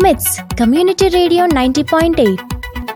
మిట్స్ community radio ninety point eight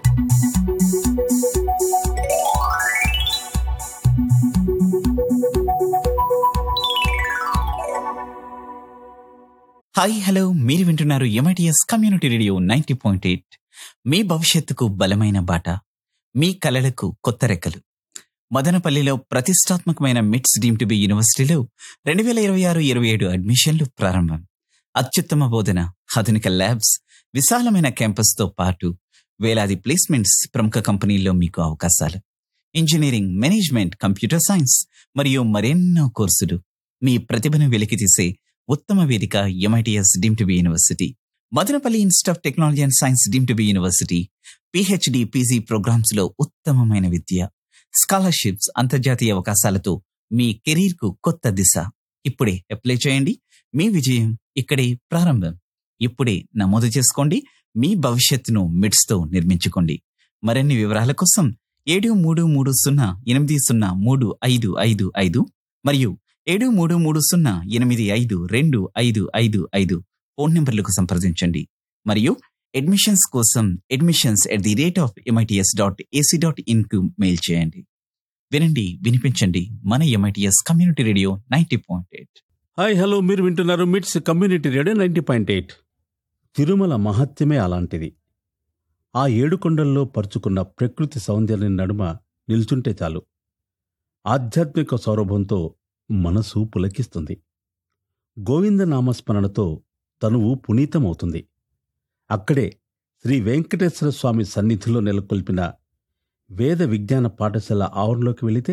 hi hello మీరు వింటున్నారు MITS community radio ninety point eight మీ భవిష్యత్తుకు బలమైన బాట మీ కలలకు కొత్త రెక్కలు మదనపల్లిలో ప్రతిష్టాత్మకమైన మిట్స్ డీమ్ టు బి యూనివర్సిటీలో రెండు వేల ఇరవై ఆరు ఇరవై ఏడు అడ్మిషన్లు ప్రారంభం అత్యుత్తమ బోధన ఆధునిక ల్యాబ్స్ విశాలమైన క్యాంపస్తో పాటు వేలాది ప్లేస్మెంట్స్ ప్రముఖ కంపెనీల్లో మీకు అవకాశాలు ఇంజనీరింగ్ మేనేజ్మెంట్ కంప్యూటర్ సైన్స్ మరియు మరెన్నో కోర్సులు మీ ప్రతిభను వెలికితీసే ఉత్తమ వేదిక MITS deem to be university Madanapalle institute of technology and science deem to be university PhD PG programs లో ఉత్తమమైన విద్య స్కాలర్షిప్స్ అంతర్జాతీయ అవకాశాలతో మీ కెరీర్ కు కొత్త దిశ ఇప్పుడే అప్లై చేయండి మీ విజయం ఇక్కడే ప్రారంభం ఇప్పుడే నమోదు చేసుకోండి మీ భవిష్యత్తును మిడ్స్ తో నిర్మించుకోండి మరిన్ని వివరాల కోసం ఏడు మూడు మూడు సున్నా ఎనిమిది సున్నా మూడు ఐదు ఐదు ఐదు మరియు ఏడు మూడు మూడు సున్నా ఎనిమిది ఐదు రెండు ఐదు ఐదు ఐదు ఫోన్ నంబర్లకు సంప్రదించండి మరియు అడ్మిషన్స్ కోసం admissions at the rate of MITS dot AC dot in కు మెయిల్ చేయండి వినండి వినిపించండి మన MITS community radio ninety point eight hi hello మీరు వింటున్నారు MITS community radio ninety point eight Tirumala మహత్యమే అలాంటిది ఆ ఏడు కొండల్లో పరుచుకున్న ప్రకృతి సౌందర్యం నడుమ నిల్చుంటే చాలు ఆధ్యాత్మిక సౌరభంతో మనసు పులకిస్తుంది గోవింద నామస్మరణతో తనువు పునీతమవుతుంది అక్కడే శ్రీ వెంకటేశ్వర స్వామి సన్నిధిలో నెలకొల్పిన వేద విజ్ఞాన పాఠశాల ఆవరణలోకి వెళితే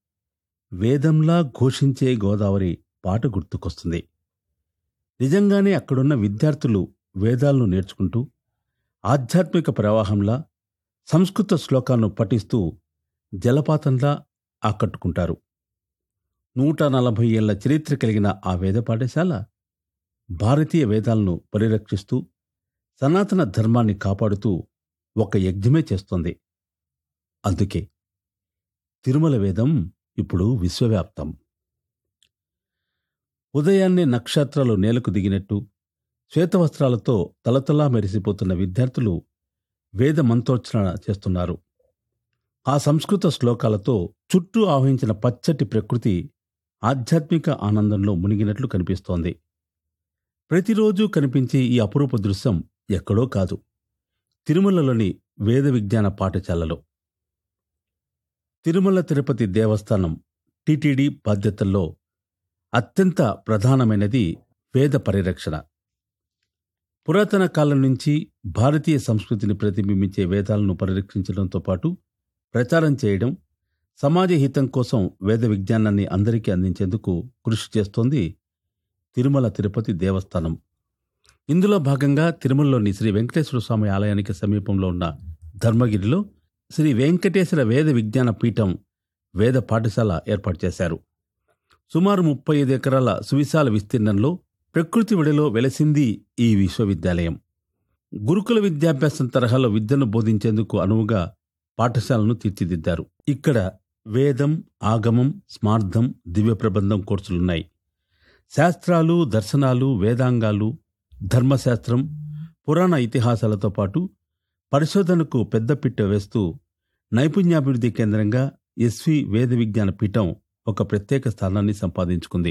వేదంలా ఘోషించే గోదావరి పాట గుర్తుకొస్తుంది నిజంగానే అక్కడున్న విద్యార్థులు వేదాలను నేర్చుకుంటూ ఆధ్యాత్మిక ప్రవాహంలా సంస్కృత శ్లోకాలను పఠిస్తూ జలపాతంలా ఆకట్టుకుంటారు నూట నలభై ఏళ్ల చరిత్ర కలిగిన ఆ వేద పాఠశాల భారతీయ వేదాలను పరిరక్షిస్తూ సనాతన ధర్మాన్ని కాపాడుతూ ఒక యజ్ఞమే చేస్తోంది అందుకే తిరుమల వేదం ఇప్పుడు విశ్వవ్యాప్తం ఉదయాన్నే నక్షత్రాలు నేలకు దిగినట్టు శ్వేతవస్త్రాలతో తలతలా మెరిసిపోతున్న విద్యార్థులు వేద మంత్రోచ్చరణ చేస్తున్నారు ఆ సంస్కృత శ్లోకాలతో చుట్టూ ఆవహించిన పచ్చటి ప్రకృతి ఆధ్యాత్మిక ఆనందంలో మునిగినట్లు కనిపిస్తోంది ప్రతిరోజు కనిపించే ఈ అపురూప దృశ్యం ఎక్కడో కాదు తిరుమలలోని వేద విజ్ఞాన పాఠశాలలో తిరుమల తిరుపతి దేవస్థానం టిటిడి బాధ్యతల్లో అత్యంత ప్రధానమైనది వేద పరిరక్షణ పురాతన కాలం నుంచి భారతీయ సంస్కృతిని ప్రతిబింబించే వేదాలను పరిరక్షించడంతో పాటు ప్రచారం చేయడం సమాజ హితం కోసం వేద విజ్ఞానాన్ని అందరికీ అందించేందుకు కృషి చేస్తోంది తిరుమల తిరుపతి దేవస్థానం ఇందులో భాగంగా తిరుమలలోని శ్రీ వెంకటేశ్వర స్వామి ఆలయానికి సమీపంలో ఉన్న ధర్మగిరిలో శ్రీ వెంకటేశ్వర వేద విజ్ఞాన పీఠం వేద పాఠశాల ఏర్పాటు చేశారు సుమారు ముప్పై ఐదు ఎకరాల సువిశాల విస్తీర్ణంలో ప్రకృతి విడిలో వెలసింది ఈ విశ్వవిద్యాలయం గురుకుల విద్యాభ్యాసం తరహాలో విద్యను బోధించేందుకు అనువుగా పాఠశాలను తీర్చిదిద్దారు ఇక్కడ వేదం ఆగమం స్మార్థం దివ్య ప్రబంధం కోర్సులున్నాయి శాస్త్రాలు దర్శనాలు వేదాంగాలు ధర్మశాస్త్రం పురాణ ఇతిహాసాలతో పాటు పరిశోధనకు పెద్దపీట వేస్తూ నైపుణ్యాభివృద్ధి కేంద్రంగా ఎస్వి వేద విజ్ఞాన పీఠం ఒక ప్రత్యేక స్థానాన్ని సంపాదించుకుంది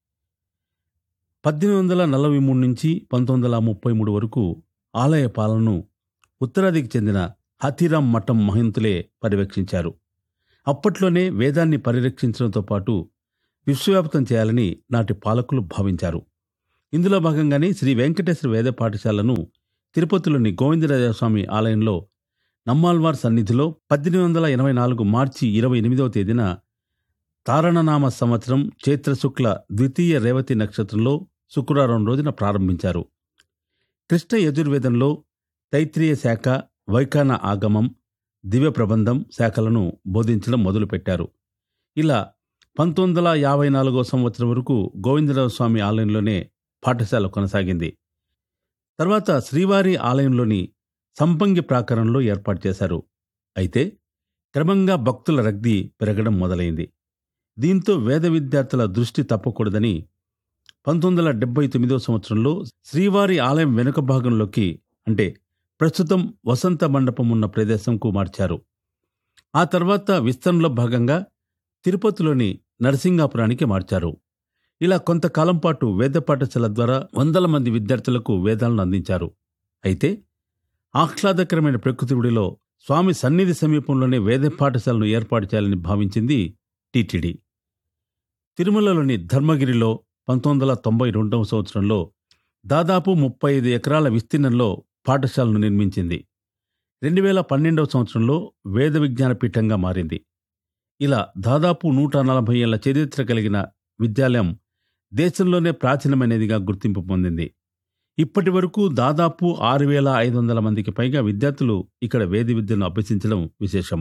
పద్దెనిమిది వందల నలభై మూడు నుంచి పంతొమ్మిది వందల ముప్పై మూడు వరకు ఆలయ పాలనను ఉత్తరాదికి చెందిన హతీరాం మఠం మహంతులే పర్యవేక్షించారు అప్పట్లోనే వేదాన్ని పరిరక్షించడంతో పాటు విశ్వవ్యాప్తం చేయాలని నాటి పాలకులు భావించారు ఇందులో భాగంగానే శ్రీ వెంకటేశ్వర వేద పాఠశాలను తిరుపతిలోని గోవిందరాజస్వామి ఆలయంలో నమ్మాల్వార్ సన్నిధిలో పద్దెనిమిది వందల ఎనభై నాలుగు మార్చి ఇరవై ఎనిమిదవ తేదీన తారణనామ సంవత్సరం చైత్రశుక్ల ద్వితీయ రేవతి నక్షత్రంలో శుక్రవారం రోజున ప్రారంభించారు కృష్ణ యజుర్వేదంలో తైత్రీయ శాఖ వైఖాన ఆగమం దివ్య ప్రబంధం శాఖలను బోధించడం మొదలుపెట్టారు ఇలా పంతొమ్మిది వందల యాభై నాలుగో సంవత్సరం వరకు గోవిందరావు స్వామి ఆలయంలోనే పాఠశాల కొనసాగింది తర్వాత శ్రీవారి ఆలయంలోని సంపంగి ప్రాకారంలో ఏర్పాటు చేశారు అయితే క్రమంగా భక్తుల రద్దీ పెరగడం మొదలైంది దీంతో వేద విద్యార్థుల దృష్టి తప్పకూడదని పంతొమ్మిది వందల డెబ్బై తొమ్మిదో సంవత్సరంలో శ్రీవారి ఆలయం వెనుక భాగంలోకి అంటే ప్రస్తుతం వసంత మండపం ఉన్న ప్రదేశంకు మార్చారు ఆ తర్వాత విస్తరణలో భాగంగా తిరుపతిలోని నరసింగాపురానికి మార్చారు ఇలా కొంతకాలం పాటు వేద పాఠశాల ద్వారా వందల మంది విద్యార్థులకు వేదాలను అందించారు అయితే ఆహ్లాదకరమైన ప్రకృతి గుడిలో స్వామి సన్నిధి సమీపంలోనే వేద పాఠశాలను ఏర్పాటు చేయాలని భావించింది టీటీడీ తిరుమలలోని ధర్మగిరిలో పంతొమ్మిది వందల తొంభై రెండవ సంవత్సరంలో దాదాపు ముప్పై ఐదు ఎకరాల విస్తీర్ణంలో పాఠశాలను నిర్మించింది రెండు వేల పన్నెండవ సంవత్సరంలో వేద విజ్ఞాన పీఠంగా మారింది ఇలా దాదాపు నూట నలభై ఏళ్ల చరిత్ర కలిగిన విద్యాలయం దేశంలోనే ప్రాచీనమైనదిగా గుర్తింపు పొందింది ఇప్పటి వరకు దాదాపు ఆరు వేల ఐదు వందల మందికి పైగా విద్యార్థులు ఇక్కడ వేద విద్యను అభ్యసించడం విశేషం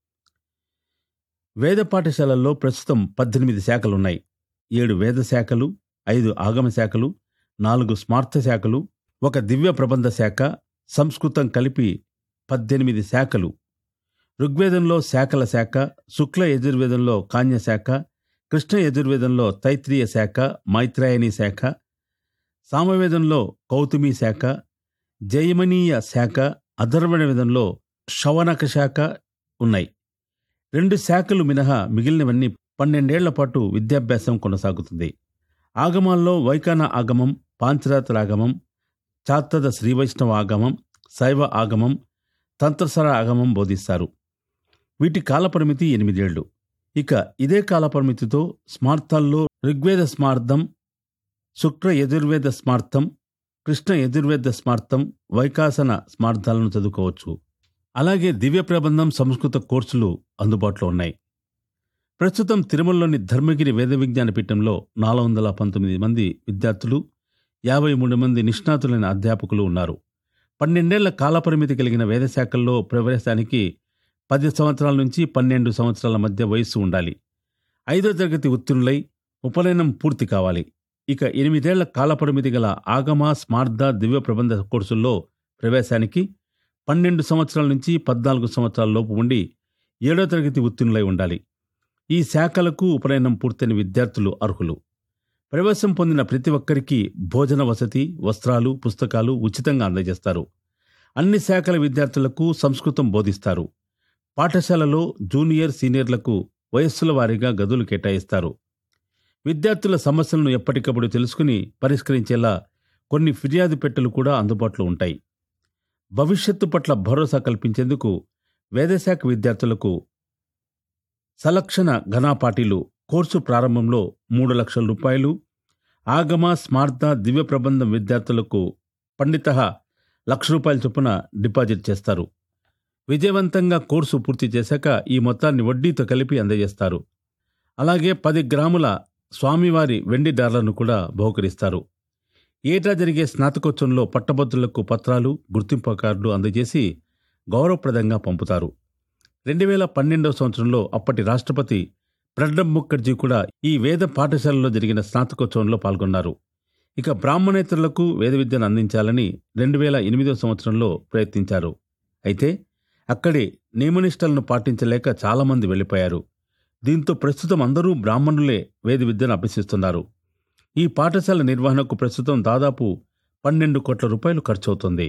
వేద పాఠశాలల్లో ప్రస్తుతం పద్దెనిమిది శాఖలున్నాయి ఏడు వేద శాఖలు ఐదు ఆగమ శాఖలు నాలుగు స్మార్థ శాఖలు ఒక దివ్య ప్రబంధ శాఖ సంస్కృతం కలిపి పద్దెనిమిది శాఖలు ఋగ్వేదంలో శాఖల శాఖ శుక్ల యజుర్వేదంలో కాన్య శాఖ కృష్ణ యజుర్వేదంలో తైత్రీయ శాఖ మైత్రాయణి శాఖ సామవేదంలో కౌతుమి శాఖ జయమనీయ శాఖ అధర్వణ వేదంలో శవనక శాఖ ఉన్నాయి రెండు శాఖలు మినహా మిగిలినవన్నీ పన్నెండేళ్ల పాటు విద్యాభ్యాసం కొనసాగుతుంది ఆగమాల్లో వైకాన ఆగమం పాంచరాత్ర ఆగమం చాత్తద శ్రీవైష్ణవ ఆగమం శైవ ఆగమం తంత్రసర ఆగమం బోధిస్తారు వీటి కాలపరిమితి ఎనిమిదేళ్లు ఇక ఇదే కాలపరిమితితో స్మార్థాల్లో ఋగ్వేద స్మార్థం శుక్ర యజుర్వేద స్మార్థం కృష్ణ యజుర్వేద స్మార్థం వైకాసన స్మార్థాలను చదువుకోవచ్చు అలాగే దివ్య ప్రబంధం సంస్కృత కోర్సులు అందుబాటులో ఉన్నాయి ప్రస్తుతం తిరుమలలోని ధర్మగిరి వేద విజ్ఞాన పీఠంలో నాలుగు వందల పంతొమ్మిది మంది విద్యార్థులు యాభై మూడు మంది నిష్ణాతులైన అధ్యాపకులు ఉన్నారు పన్నెండేళ్ల కాలపరిమితి కలిగిన వేదశాఖల్లో ప్రవేశానికి పది సంవత్సరాల నుంచి పన్నెండు సంవత్సరాల మధ్య వయస్సు ఉండాలి ఐదో తరగతి ఉత్తీర్ణులై ఉపనయనం పూర్తి కావాలి ఇక ఎనిమిదేళ్ల కాలపరిమితి గల ఆగమ స్మార్థ దివ్య ప్రబంధ కోర్సుల్లో ప్రవేశానికి పన్నెండు సంవత్సరాల నుంచి పద్నాలుగు సంవత్సరాల లోపు ఉండి ఏడో తరగతి ఉత్తీర్ణులై ఉండాలి ఈ శాఖలకు ఉపనయనం పూర్తయిన విద్యార్థులు అర్హులు ప్రవేశం పొందిన ప్రతి ఒక్కరికి భోజన వసతి వస్త్రాలు పుస్తకాలు ఉచితంగా అందజేస్తారు అన్ని శాఖల విద్యార్థులకు సంస్కృతం బోధిస్తారు పాఠశాలలో జూనియర్ సీనియర్లకు వయస్సుల వారీగా గదులు కేటాయిస్తారు విద్యార్థుల సమస్యలను ఎప్పటికప్పుడు తెలుసుకుని పరిష్కరించేలా కొన్ని ఫిర్యాదు పెట్టెలు కూడా అందుబాటులో ఉంటాయి భవిష్యత్తు పట్ల భరోసా కల్పించేందుకు వేదశాఖ విద్యార్థులకు సలక్షణ ఘనాపాటీలు కోర్సు ప్రారంభంలో మూడు లక్షల రూపాయలు ఆగమ స్మార్థ దివ్య ప్రబంధం విద్యార్థులకు పండిత లక్ష రూపాయల చొప్పున డిపాజిట్ చేస్తారు విజయవంతంగా కోర్సు పూర్తి చేశాక ఈ మొత్తాన్ని వడ్డీతో కలిపి అందజేస్తారు అలాగే పది గ్రాముల స్వామివారి వెండి డాలర్ను కూడా బహుకరిస్తారు ఏటా జరిగే స్నాతకోత్సవంలో పట్టభద్రులకు పత్రాలు గుర్తింపు కార్డులు అందజేసి గౌరవప్రదంగా పంపుతారు రెండు వేల పన్నెండవ సంవత్సరంలో అప్పటి రాష్ట్రపతి ప్రణబ్ ముఖర్జీ కూడా ఈ వేద పాఠశాలలో జరిగిన స్నాతకోత్సవంలో పాల్గొన్నారు ఇక బ్రాహ్మణేతరులకు వేద విద్యను అందించాలని రెండు వేల ఎనిమిదవ సంవత్సరంలో ప్రయత్నించారు అయితే అక్కడే నియమనిష్టలను పాటించలేక చాలామంది వెళ్ళిపోయారు దీంతో ప్రస్తుతం అందరూ బ్రాహ్మణులే వేద విద్యను అభ్యసిస్తున్నారు ఈ పాఠశాల నిర్వహణకు ప్రస్తుతం దాదాపు పన్నెండు కోట్ల రూపాయలు ఖర్చవుతుంది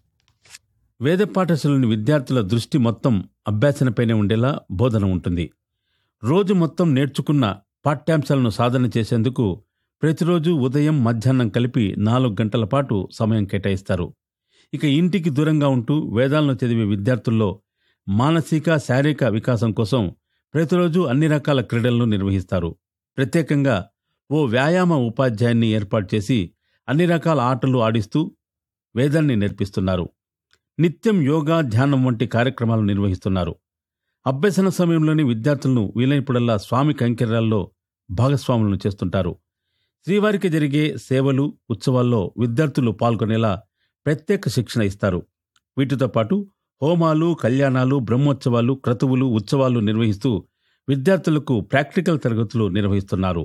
వేద పాఠశాలని విద్యార్థుల దృష్టి మొత్తం అభ్యాసనపైనే ఉండేలా బోధన ఉంటుంది రోజు మొత్తం నేర్చుకున్న పాఠ్యాంశాలను సాధన చేసేందుకు ప్రతిరోజు ఉదయం మధ్యాహ్నం కలిపి నాలుగు గంటల పాటు సమయం కేటాయిస్తారు ఇక ఇంటికి దూరంగా ఉంటూ వేదాలను చదివే విద్యార్థుల్లో మానసిక శారీరక వికాసం కోసం ప్రతిరోజు అన్ని రకాల క్రీడలను నిర్వహిస్తారు ప్రత్యేకంగా ఓ వ్యాయామ ఉపాధ్యాయున్ని ఏర్పాటు చేసి అన్ని రకాల ఆటలు ఆడిస్తూ వేదాన్ని నేర్పిస్తున్నారు నిత్యం యోగా ధ్యానం వంటి కార్యక్రమాలు నిర్వహిస్తున్నారు అభ్యసన సమయంలోని విద్యార్థులను వీలైనప్పుడల్లా స్వామి కైంకర్యాల్లో భాగస్వాములను చేస్తుంటారు శ్రీవారికి జరిగే సేవలు ఉత్సవాల్లో విద్యార్థులు పాల్గొనేలా ప్రత్యేక శిక్షణ ఇస్తారు వీటితో పాటు హోమాలు కళ్యాణాలు బ్రహ్మోత్సవాలు క్రతువులు ఉత్సవాలు నిర్వహిస్తూ విద్యార్థులకు ప్రాక్టికల్ తరగతులు నిర్వహిస్తున్నారు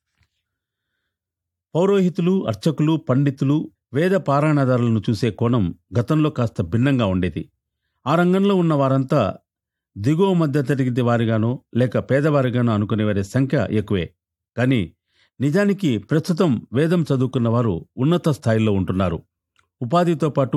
పౌరోహితులు అర్చకులు పండితులు వేద పారాయణదారులను చూసే కోణం గతంలో కాస్త భిన్నంగా ఉండేది ఆ రంగంలో ఉన్న వారంతా దిగువ మధ్యతరగతి వారిగానో లేక పేదవారిగానో అనుకునే వారి సంఖ్య ఎక్కువే కానీ నిజానికి ప్రస్తుతం వేదం చదువుకున్న వారు ఉన్నత స్థాయిలో ఉంటున్నారు ఉపాధితో పాటు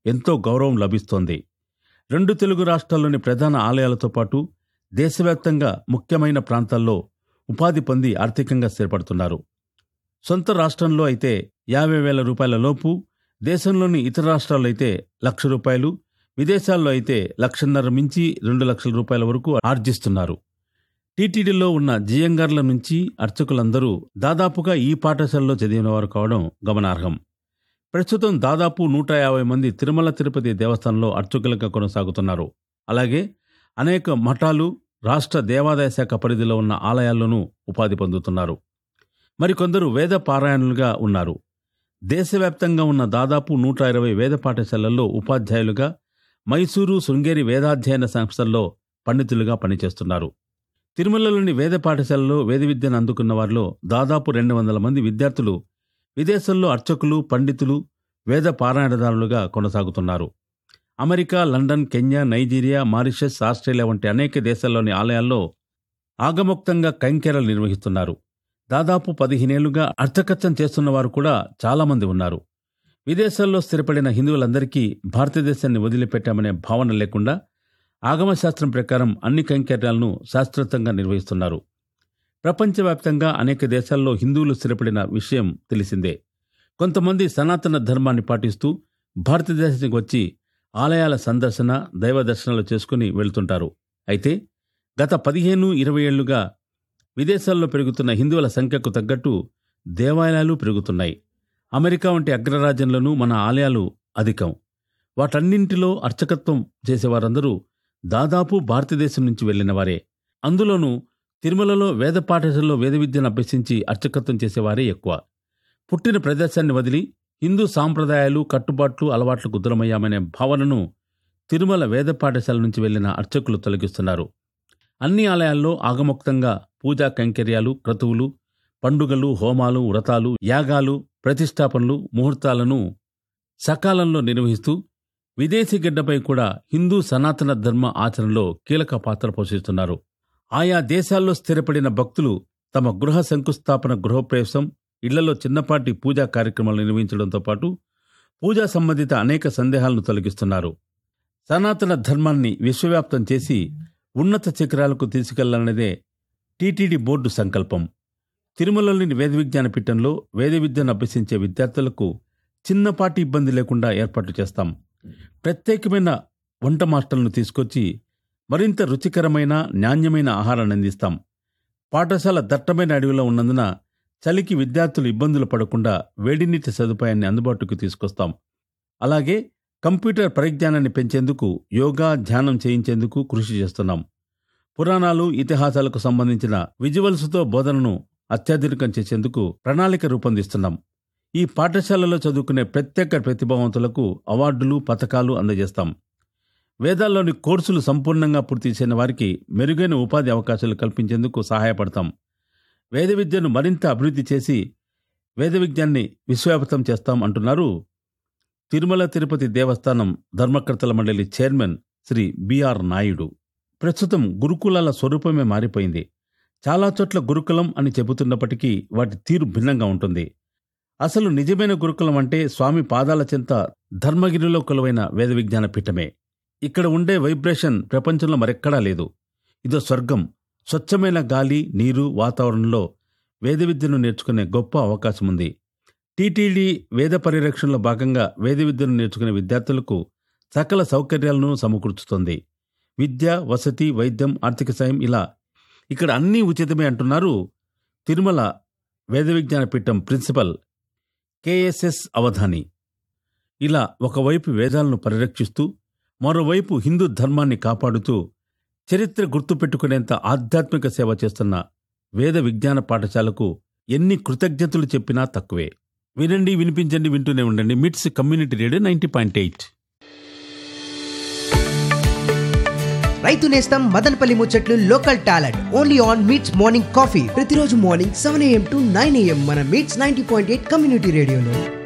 ఎంతో గౌరవం లభిస్తోంది రెండు తెలుగు రాష్ట్రాల్లోని ప్రధాన ఆలయాలతో పాటు దేశవ్యాప్తంగా ముఖ్యమైన ప్రాంతాల్లో ఉపాధి పొంది ఆర్థికంగా స్థిరపడుతున్నారు సొంత రాష్ట్రంలో అయితే యాభై వేల రూపాయల లోపు దేశంలోని ఇతర రాష్ట్రాల్లో అయితే లక్ష రూపాయలు విదేశాల్లో అయితే లక్షన్నర మించి రెండు లక్షల రూపాయల వరకు ఆర్జిస్తున్నారు టీటీడీలో ఉన్న జియంగార్ల నుంచి అర్చకులందరూ దాదాపుగా ఈ పాఠశాలలో చదివినవారు కావడం గమనార్హం ప్రస్తుతం దాదాపు నూట యాభై మంది తిరుమల తిరుపతి దేవస్థానంలో అర్చకులుగా కొనసాగుతున్నారు అలాగే అనేక మఠాలు రాష్ట్ర దేవాదాయ శాఖ పరిధిలో ఉన్న ఆలయాల్లోనూ ఉపాధి పొందుతున్నారు మరికొందరు వేద పారాయణులుగా ఉన్నారు దేశవ్యాప్తంగా ఉన్న దాదాపు నూట ఇరవై వేద పాఠశాలల్లో ఉపాధ్యాయులుగా మైసూరు శృంగేరి వేదాధ్యయన సంస్థల్లో పండితులుగా పనిచేస్తున్నారు తిరుమలలోని వేద పాఠశాలలో వేద విద్యను అందుకున్న వారిలో దాదాపు రెండు వందల మంది విద్యార్థులు విదేశంలో అర్చకులు పండితులు వేద పారాయణదారులుగా కొనసాగుతున్నారు America London Kenya Nigeria Mauritius Australia వంటి అనేక దేశాల్లోని ఆలయాల్లో ఆగమోక్తంగా కైంకెరలు నిర్వహిస్తున్నారు దాదాపు పదిహేనేళ్లుగా అర్చకత్వం చేస్తున్న వారు కూడా చాలామంది ఉన్నారు విదేశాల్లో స్థిరపడిన హిందువులందరికీ భారతదేశాన్ని వదిలిపెట్టామనే భావన లేకుండా ఆగమశాస్త్రం ప్రకారం అన్ని కైంకర్యాలను శాస్త్రోక్తంగా నిర్వహిస్తున్నారు ప్రపంచవ్యాప్తంగా అనేక దేశాల్లో హిందువులు స్థిరపడిన విషయం తెలిసిందే కొంతమంది సనాతన ధర్మాన్ని పాటిస్తూ భారతదేశానికి వచ్చి ఆలయాల సందర్శన దైవ దర్శనాలు చేసుకుని వెళ్తుంటారు అయితే గత పదిహేను ఇరవై ఏళ్లుగా విదేశాల్లో పెరుగుతున్న హిందువుల సంఖ్యకు తగ్గట్టు దేవాలయాలు పెరుగుతున్నాయి అమెరికా వంటి అగ్రరాజ్యంలోనూ మన ఆలయాలు అధికం వాటన్నింటిలో అర్చకత్వం చేసేవారందరూ దాదాపు భారతదేశం నుంచి వెళ్లిన వారే అందులోనూ తిరుమలలో వేద పాఠశాలలో వేద విద్యను అభ్యసించి అర్చకత్వం చేసేవారే ఎక్కువ పుట్టిన ప్రదేశాన్ని వదిలి హిందూ సాంప్రదాయాలు కట్టుబాట్లు అలవాట్లకు దూరమయ్యామనే భావనను తిరుమల వేద పాఠశాల నుంచి వెళ్లిన అర్చకులు తొలగిస్తున్నారు అన్ని ఆలయాల్లో ఆగమోక్తంగా పూజా కైంకర్యాలు క్రతువులు పండుగలు హోమాలు వ్రతాలు యాగాలు ప్రతిష్టాపనలు ముహూర్తాలను సకాలంలో నిర్వహిస్తూ విదేశీ గడ్డపై కూడా హిందూ సనాతన ధర్మ ఆచరణలో కీలక పాత్ర పోషిస్తున్నారు ఆయా దేశాల్లో స్థిరపడిన భక్తులు తమ గృహ శంకుస్థాపన గృహప్రవేశం ఇళ్లలో చిన్నపాటి పూజా కార్యక్రమాలు నిర్వహించడంతో పాటు పూజా సంబంధిత అనేక సందేహాలను తొలగిస్తున్నారు సనాతన ధర్మాన్ని విశ్వవ్యాప్తం చేసి ఉన్నత శిఖరాలకు తీసుకెళ్లాలన్నదే టీటీడీ బోర్డు సంకల్పం తిరుమలలోని వేద విజ్ఞాన పీఠంలో వేద విద్యను అభ్యసించే విద్యార్థులకు చిన్నపాటి ఇబ్బంది లేకుండా ఏర్పాటు చేస్తాం ప్రత్యేకమైన వంట మాస్టర్లను తీసుకొచ్చి మరింత రుచికరమైన నాణ్యమైన ఆహారాన్ని అందిస్తాం పాఠశాల దట్టమైన అడవిలో ఉన్నందున చలికి విద్యార్థులు ఇబ్బందులు పడకుండా వేడినీటి సదుపాయాన్ని అందుబాటుకు తీసుకొస్తాం అలాగే కంప్యూటర్ పరిజ్ఞానాన్ని పెంచేందుకు యోగా ధ్యానం చేయించేందుకు కృషి చేస్తున్నాం పురాణాలు ఇతిహాసాలకు సంబంధించిన విజువల్స్తో బోధనను అత్యాధునికం చేసేందుకు ప్రణాళిక రూపొందిస్తున్నాం ఈ పాఠశాలలో చదువుకునే ప్రత్యేక ప్రతిభావంతులకు అవార్డులు పథకాలు అందజేస్తాం వేదాల్లోని కోర్సులు సంపూర్ణంగా పూర్తి చేసిన వారికి మెరుగైన ఉపాధి అవకాశాలు కల్పించేందుకు సహాయపడతాం వేద విద్యను మరింత అభివృద్ధి చేసి వేద విజ్ఞాన్ని విశ్వవ్యాప్తం చేస్తాం అంటున్నారు తిరుమల తిరుపతి దేవస్థానం ధర్మకర్తల మండలి చైర్మన్ శ్రీ బిఆర్ నాయుడు ప్రస్తుతం గురుకులాల స్వరూపమే మారిపోయింది చాలా చోట్ల గురుకులం అని చెబుతున్నప్పటికీ వాటి తీరు భిన్నంగా ఉంటుంది అసలు నిజమైన గురుకులం అంటే స్వామి పాదాల చెంత ధర్మగిరిలో కొలువైన వేద విజ్ఞాన పీఠమే ఇక్కడ ఉండే వైబ్రేషన్ ప్రపంచంలో మరెక్కడా లేదు ఇదో స్వర్గం స్వచ్ఛమైన గాలి నీరు వాతావరణంలో వేద విద్యను నేర్చుకునే గొప్ప అవకాశం ఉంది టీటీడీ వేద పరిరక్షణలో భాగంగా వేద విద్యను నేర్చుకునే విద్యార్థులకు సకల సౌకర్యాలను సమకూర్చుతోంది విద్య వసతి వైద్యం ఆర్థిక సాయం ఇలా ఇక్కడ అన్నీ ఉచితమే అంటున్నారు తిరుమల వేద విజ్ఞాన పీఠం ప్రిన్సిపల్ కేఎస్ఎస్ అవధాని ఇలా ఒకవైపు వేదాలను పరిరక్షిస్తూ మరోవైపు హిందూ ధర్మాన్ని కాపాడుతూ చరిత్ర గుర్తుపెట్టుకునేంత ఆధ్యాత్మిక సేవ చేస్తున్న వేద విజ్ఞాన పాఠశాలకు ఎన్ని కృతజ్ఞతలు చెప్పినా తక్కువే వినండి వినిపించండి వింటూనే ఉండండి MITS community radio ninety point eight రైతు నేస్తం మదనపల్లి ముచ్చట్లు local talent only on MITS morning coffee ప్రతిరోజు morning seven AM to nine AM మన MITS ninety point eight community రేడియోలో